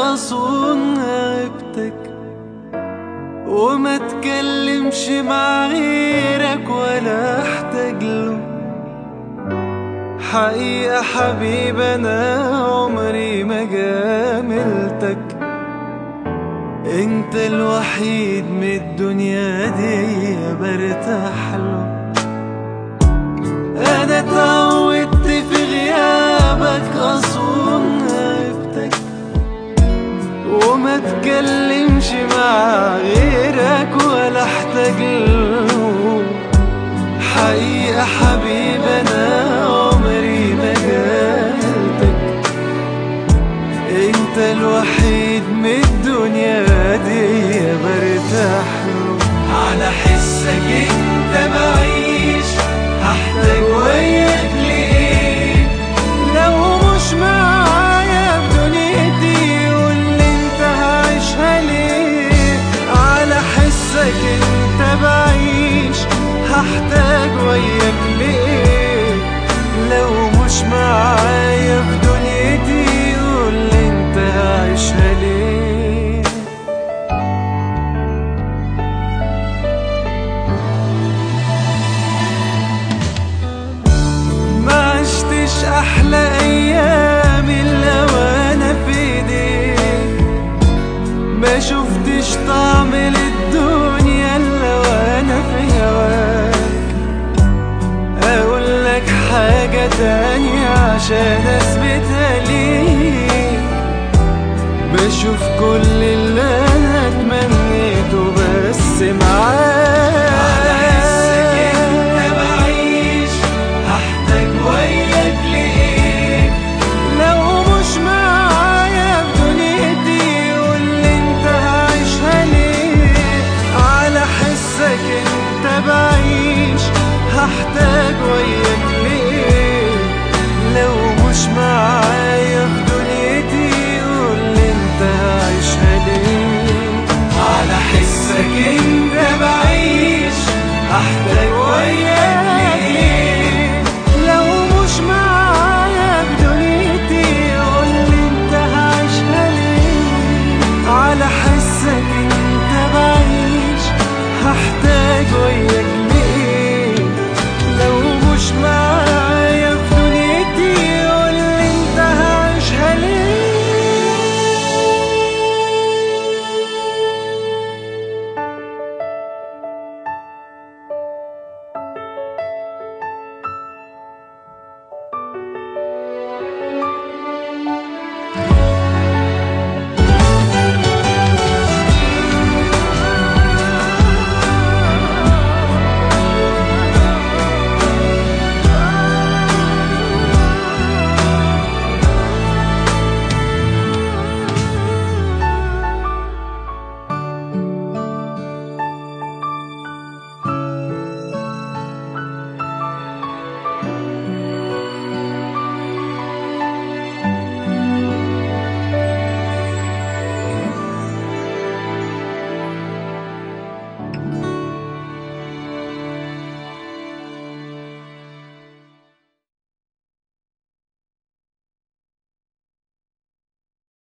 أصون غيبتك وما تكلمش مع غيرك ولا احتاج له حقيقة حبيب أنا عمري ما جاملتك انت الوحيد من الدنيا دي برتاح له انا اتعودت في غيابك اصون غيبتك وما تكلمش مع غيرك ولا احتاج له حقيقة حبيب انا عمري ما جالتك انت الوحيد من الدنيا دي برتاح له على حسك انت بعيش هحتاج وياك ليه لو مش معايا في دنيتي قولي انت هعيشها ليه على حسك انت بعيش هحتاج وياك ليه لو مش معايا في دنيتي قولي انت هعيشها ليه ما عشتش احلى ايام الا وانا في ايديك ما شفتش طعم للدنيا الا وانا في هواك اقول لك حاجة تانية عشان اثبتها ليك بشوف كل اللي انا اتمنيته بس معاك